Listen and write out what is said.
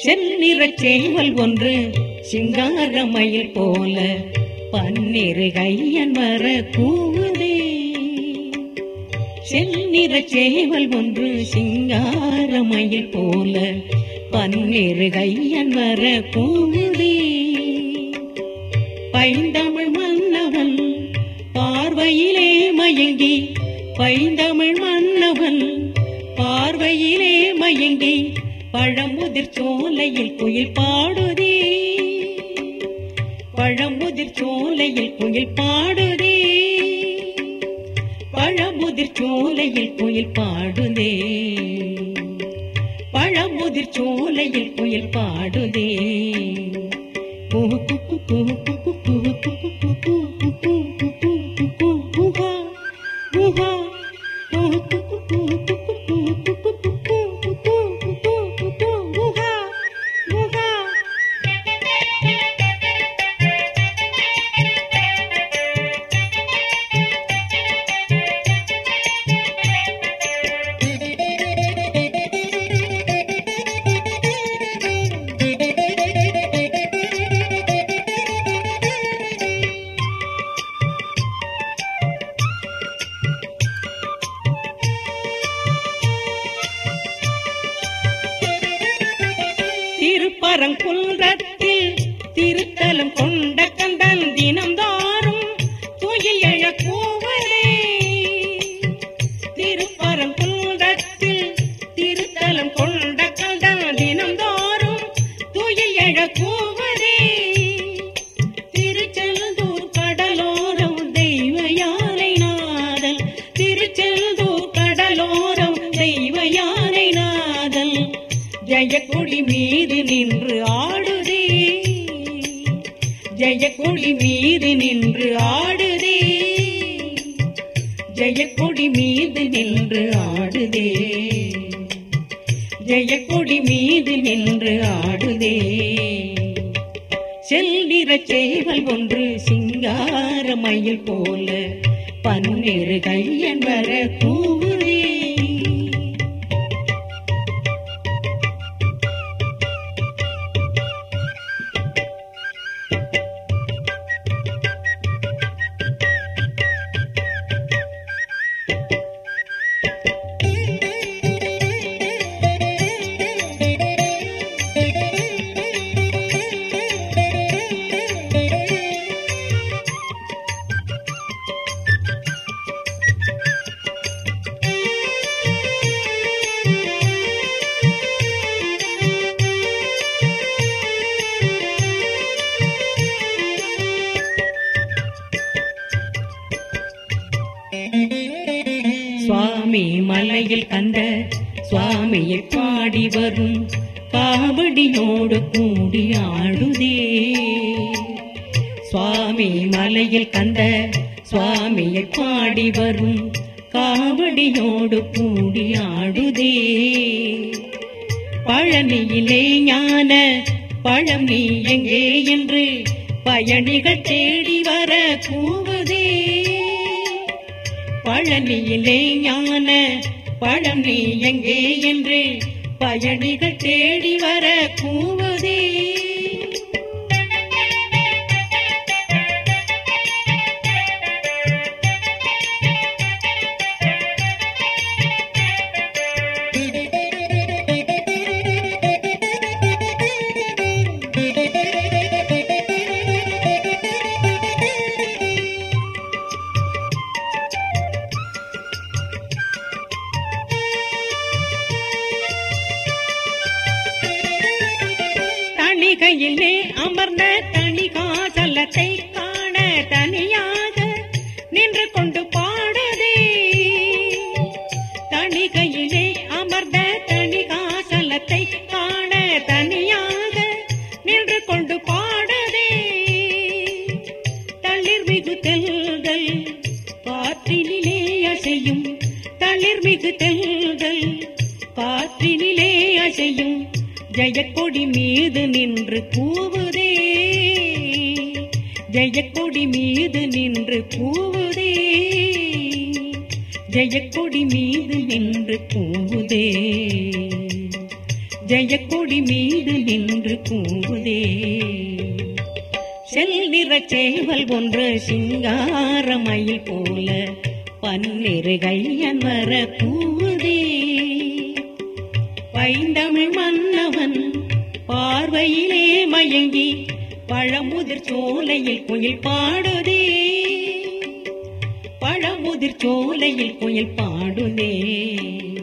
செந்நிறச் சேவல் ஒன்று சிங்காரமயில் போல பன்னிரு கையன் வர கூவுதே செந்நிறச் சேவல் ஒன்று சிங்காரமயில் போல பன்னிரு கையன் வர கூவுதே பைந்தமிழ் மன்னவன் பார்வையிலே மயங்கி பைந்தமிழ் மன்னவன் பார்வையிலே மயங்கி பழமுதிர் சோலையில் குயில் பாடுதே பழமுதிர் சோலையில் குயில் பாடுதே பழமுதிர் சோலையில் குயில் பாடுதே பழமுதிர் சோலையில் குயில் பாடுதே கூ கூ கூ கூ கூ கூ கூ கூ கூ கூ கூ கூ கூ கூ கூ கூ கூஹா, கூஹா. கூ கூ கூ கூ கூ கூ கூ கூ கூ கூ கூ கூ கூ கூ கூ கூஹா, கூஹா. திருப்பரங்குன்றத்தில் திருத்தலம் கொண்ட கந்தன் தினம்தாரும் துயில் எழ கூவதே திருப்பரங்குன்றத்தில் திருத்தலம் கொண்ட கந்தன் தினம்தாரும் துயில் எழ கூவதே திருச்செந்தூர் கடலோரம் தெய்வ யானை நாதல் திருச்செந்தூர் கடலோரம் தெய்வ யானை நாதல் ஜெயக்கொடி மீது நின்று ஆடுதே ஜெயக்கொடி மீது நின்று ஆடுதே ஜெயக்கொடி மீது நின்று ஆடுதே ஜெயக்கொடி மீது நின்று ஆடுதே செல்லிற சேவல் ஒன்று சிங்கார மயில் போல பன்னிரு கையன் வர கூவுதே சுவாமி மலையில் கண்ட சுவாமியை பாடி வரும் காவடியோடு கூடி ஆடுதே சுவாமி மலையில் கண்ட சுவாமியை பாடி வரும் காவடியோடு கூடி ஆடுதே பழனியிலே ஞான பழம் நீ எங்கே என்று பயணிகள் தேடி வர கூவதே பழனியிலே ஞான பழம் நீ எங்கே என்று பயணிகள் தேடி வர கூவதே தணிகையிலே அமர்ந்த தணிகாசலத்தை காண தனியாக நின்று கொண்டு பாடுதே தணிகையிலே அமர்ந்த தணிகாசலத்தை காண தனியாக நின்று கொண்டு பாடுதே தளிர் மிகு தெல்கள் காற்றினிலே அசையும் தளிர் மிகு தெல்கள் காற்றினிலே அசையும் ஜெயக்கொடி மீது நின்று கூவுதே ஜெயக்கொடி மீது நின்று கூவுதே ஜெயக்கொடி மீது நின்று கூவுதே ஜெயக்கொடி மீது நின்று கூவுதே செல்நிற சேவல் ஒன்று சிங்காரமயில் போல பன்னிரு கையன் வர கூவுதே பைந்தமிழ் மன்னவன் பார்வையிலே மயங்கி பழமுதிர் சோலையில் குயில் பாடுதே பழமுதிர் சோலையில் குயில் பாடுதே